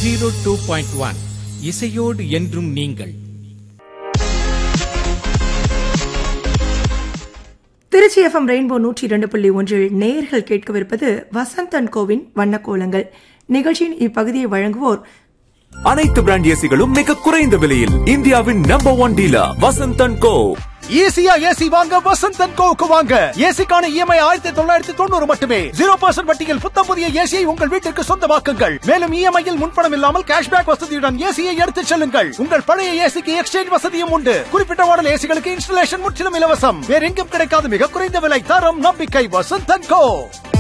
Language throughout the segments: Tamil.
ஜீரோ டூ பாயிண்ட் ஒன் இசையோடு என்றும் நீங்கள் திருச்சி எஃப்எம் ரெயின்போ நூற்றி இரண்டு புள்ளி ஒன்றில் நேயர்கள் கேட்கவிருப்பது வசந்தன் கோவின் வண்ணக்கோலங்கள் நிகழ்ச்சியின் இப்பகுதியை வழங்குவோர் அனைத்து பிராண்ட் ஏசிகளும் மிக குறைந்த விலையில் இந்தியாவின் number one dealer Vasanthan co ஈஸியா ஏசி வாங்க வசந்த் அண்ட் கோவுக்கு வாங்க ஏசிக்கான இஎம்ஐ ஆயிரத்தி தொள்ளாயிரத்தி தொண்ணூறு மட்டுமே ஜீரோ பர்சன்ட் வட்டியில் புத்தம் புதிய ஏசியை உங்கள் வீட்டிற்கு சொந்தமாக்குங்கள் மேலும் இஎம்ஐயில் முன்பணம் இல்லாமல் கேஷ்பேக் வசதியுடன் ஏசியை எடுத்துச் செல்லுங்கள் உங்கள் பழைய ஏசிக்கு எக்ஸ்சேஞ்ச் வசதியும் உண்டு குறிப்பிட்ட மாடல் ஏசிகளுக்கு இன்ஸ்டலேஷன் முற்றிலும் இலவசம் வேற எங்கும் கிடைக்காத மிக குறைந்த விலை தரம் நம்பிக்கை வசந்த் அண்ட் கோ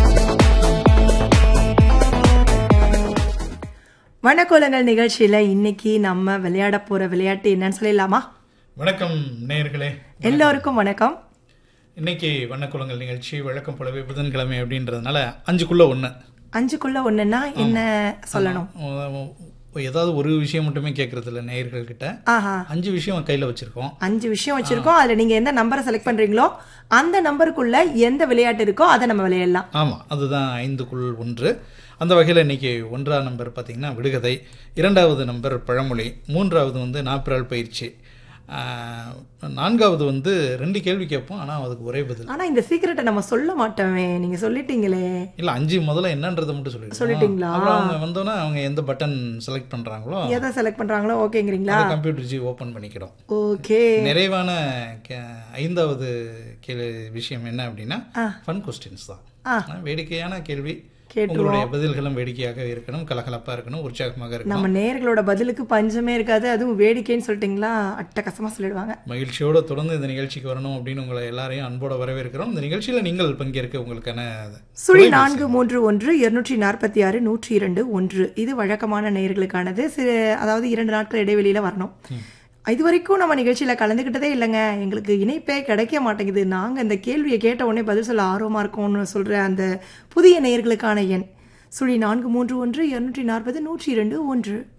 வண்ணக்கோலங்கள் நிகழ்ச்சியில இன்னைக்கு நம்ம விளையாட போற விளையாட்டு என்னன்னு சொல்லிடலாமா வணக்கம் நேயர்களே எல்லோருக்கும் வணக்கம் இன்னைக்கு வண்ணக்குளங்கள் நிகழ்ச்சி வழக்கம் போலவே புதன்கிழமை அப்படின்றதுனால அஞ்சுக்குள்ள ஒன்று அஞ்சுக்குள்ள ஒண்ணுன்னா என்ன சொல்லணும் ஏதாவது ஒரு விஷயம் மட்டுமே கேட்கறது இல்லை நேயர்கள் கிட்ட ஆஹா அஞ்சு விஷயம் கையில் வச்சிருக்கோம் அஞ்சு விஷயம் வச்சிருக்கோம் அதுல நீங்க எந்த நம்பரை செலக்ட் பண்றீங்களோ அந்த நம்பருக்குள்ள எந்த விளையாட்டு இருக்கோ அதை நம்ம விளையாடலாம் ஆமாம் அதுதான் ஐந்துக்குள் ஒன்று அந்த வகையில் இன்னைக்கு ஒன்றாம் நம்பர் பார்த்தீங்கன்னா விடுகதை இரண்டாவது நம்பர் பழமொழி மூன்றாவது வந்து நாப்பிரால் பயிற்சி ஆஹ், நான்காவது வந்து ரெண்டு கேள்வி கேட்போம் ஆனால் அதுக்கு ஒரே பதில் ஆனா இந்த சீக்கிரட்டை நம்ம சொல்ல மாட்டோமே நீங்க சொல்லிட்டீங்களே இல்லை அஞ்சு முதல்ல என்னன்றதை மட்டும் சொல்லிடுவோம் சொல்லிட்டீங்களா? அப்புறம் அவங்க வந்தோன்னே அவங்க எந்த பட்டன் செலக்ட் பண்ணுறாங்களோ எதை செலக்ட் பண்றாங்களோ ஓகேங்கிறீங்களா கம்ப்யூட்டர் ஜி ஓப்பன் பண்ணிக்கிறோம் ஓகே நிறைவான கே- ஐந்தாவது கேள்வி விஷயம் என்ன அப்படின்னா ஃபன் கொஸ்டின்ஸ் தான் ஆனா, வேடிக்கையான கேள்வி கேட்டுருவோம். உங்களுடைய பதில்களும் வேடிக்கையாக இருக்கணும் கலகலப்பா இருக்கணும் உற்சாகமாக இருக்கணும் நம்ம நேயர்களோட பதிலுக்கு பஞ்சமே இருக்காது அதுவும் வேடிக்கைன்னு சொல்லிட்டீங்களா அட்டகசமா சொல்லிடுவாங்க மகிழ்ச்சியோட தொடர்ந்து இந்த நிகழ்ச்சிக்கு வரணும் அப்படின்னு உங்களை எல்லாரையும் அன்போட வரவேற்கிறோம் இந்த நிகழ்ச்சியில நீங்கள் பங்கேற்க உங்களுக்கான சுழி நான்கு மூன்று ஒன்று இருநூற்றி நாற்பத்தி ஆறு நூற்றி இரண்டு ஒன்று இது வழக்கமான நேயர்களுக்கானது சிறு அதாவது இரண்டு நாட்கள் இடைவெளியில வரணும் இது வரைக்கும் நம்ம நிகழ்ச்சியில கலந்துக்கிட்டதே இல்லைங்க எங்களுக்கு இணைப்பே கிடைக்க மாட்டேங்குது நாங்க இந்த கேள்வியை கேட்ட உடனே பதில் சொல்ல ஆர்வமா இருக்கோம்னு சொல்ற அந்த புதிய நேயர்களுக்கான எண் சுழி நான்கு மூன்று ஒன்று இருநூற்றி நாற்பது நூற்றி இரண்டு ஒன்று